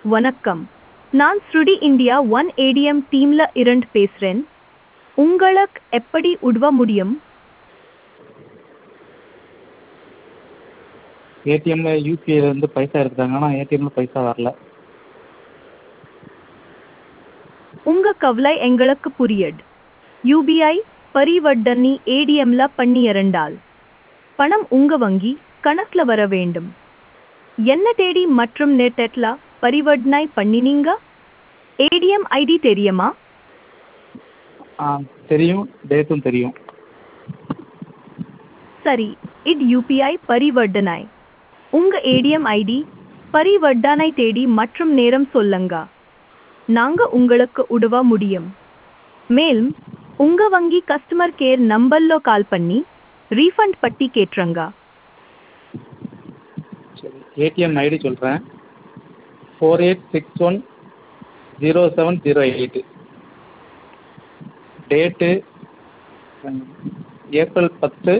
வணக்கம் நான் ஸ்ருடி இந்தியா ஒன் ஏடிஎம் டீம்ல இருந்து பேசுறேன் உங்களுக்கு எப்படி உதவ முடியும் ஏடிஎம்ல யூபிஐல இருந்து பைசா எடுத்துட்டாங்க ஆனால் ஏடிஎம்ல பைசா வரல உங்க கவலை எங்களுக்கு புரியுது யூபிஐ பரிவர்த்தனை ஏடிஎம்ல பண்ணி இரண்டால் பணம் உங்க வங்கி கணக்குல வர வேண்டும் என்ன தேதி மற்றும் நெட்ல பரிவர்த்தனை பண்ணினீங்க ஏடிஎம் ஐடி தெரியுமா ஆ தெரியும் டேட்டும் தெரியும் சரி இது யூபிஐ பரிவர்த்தனை உங்க ஏடிஎம் ஐடி பரிவர்த்தனை தேதி மற்றும் நேரம் சொல்லுங்க நாங்க உங்களுக்கு உதவ முடியும் மேலும் உங்க வங்கி கஸ்டமர் கேர் நம்பர்ல கால் பண்ணி ரீஃபண்ட் பட்டி கேட்டுருங்க சரி ஏடிஎம் ஐடி சொல்கிறேன் four eight six one zero seven zero eight date April பத்து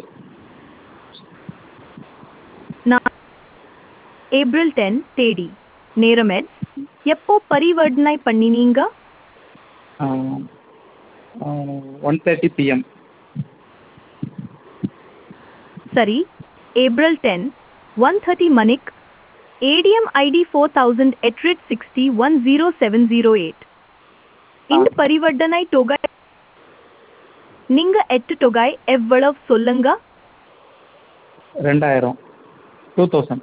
நான் ஏப்ரல் டென் தேதி நேரம் எட் எப்போ பரிவர்த்தனை பண்ணினீங்க ஒன் தேர்ட்டி பிஎம் சரி ஏப்ரல் டென் ஒன் தேர்ட்டி மணிக் ATM ID four thousand eight hundred sixty one zero seven zero eight இந்த பரிவர்த்தனை தொகை நீங்க எட்டு தொகை எவ்வளவு சொல்லுங்க ரெண்டாயிரம் டூ தௌசண்ட்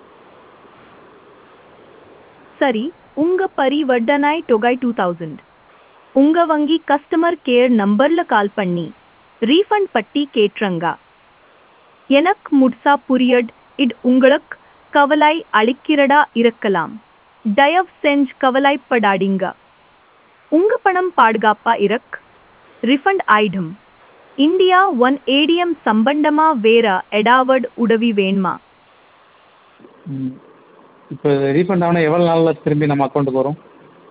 சரி உங்க பரிவர்த்தனை தொகை டூ தௌசண்ட் உங்க வங்கி கஸ்டமர் கேர் நம்பர்ல கால் பண்ணி ரீஃபண்ட் பட்டி கேட்டுருங்க எனக்கு முட்சா புரியட் இது உங்களுக்கு கவலை அளிக்கிறதா இருக்கலாம் தயவு செஞ்சு கவலைப்படாதீங்க உங்க பணம் பாதுகாப்பா இருக் ரிஃபண்ட் ஆயிடும் இந்தியா ஒன் ஏடிஎம் சம்பந்தமா வேற எடாவட் உதவி வேணுமா ம் இப்போ ரீஃபண்ட் ஆனால் எவ்வளோ நாளில் திரும்பி நம்ம அக்கௌண்ட்டுக்கு வரும்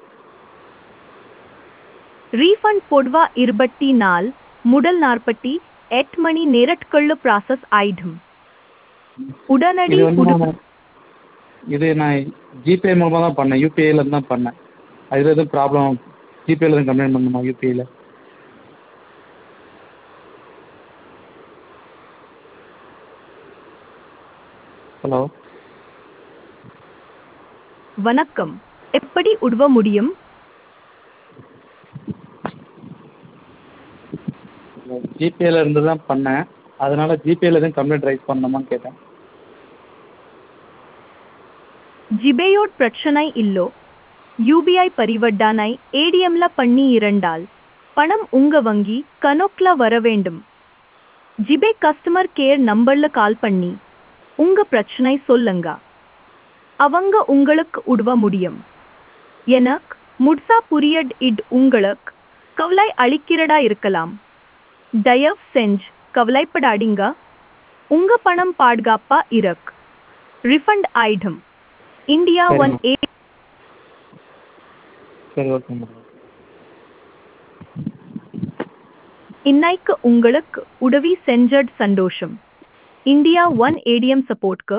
ரீஃபண்ட் பொதுவா இருபத்தி நாள் முதல் நாற்பத்தி எட்டு மணி நேரத்துக்குள்ள ப்ராசஸ் ஆயிடும் உடனடி இது வந்து உடு- நான் இது நான் ஜிபே மூலமாக தான் பண்ணேன் யூபிஐல இருந்து தான் பண்ணேன் அதில் எதுவும் ப்ராப்ளம் ஜிபேல எதுவும் கம்ப்ளைண்ட் பண்ணணுமா யூபிஐல ஹலோ வணக்கம் எப்படி உதவ முடியும் ஜிபேல இருந்து தான் பண்ணேன் அதனால ஜிபேல எதுவும் கம்ப்ளைண்ட் ரைஸ் பண்ணணுமான்னு கேட்டேன் ஜிபேயோட் பிரச்சனை இல்லோ யூபிஐ பரிவர்த்தனை ஏடிஎம்ல பண்ணி இரண்டால் பணம் உங்க வங்கி கணக்குல வர வேண்டும் ஜிபே கஸ்டமர் கேர் நம்பர்ல கால் பண்ணி உங்க பிரச்சனை சொல்லுங்க அவங்க உங்களுக்கு உதவ முடியும் எனக்கு முட்சா புரியட் இட் உங்களுக்கு கவலை அளிக்கிறதா இருக்கலாம் தயவு செஞ்சு கவலைப்படாதீங்க உங்க பணம் பாதுகாப்பா இருக் ரிஃபண்ட் ஆயிடும் இந்தியா ஒன் ஏ சரி ஓகே மேடம் இன்னைக்கு உங்களுக்கு உதவி செஞ்சட் சந்தோஷம் இந்தியா ஒன் ஏடிஎம் சப்போர்ட்க்கு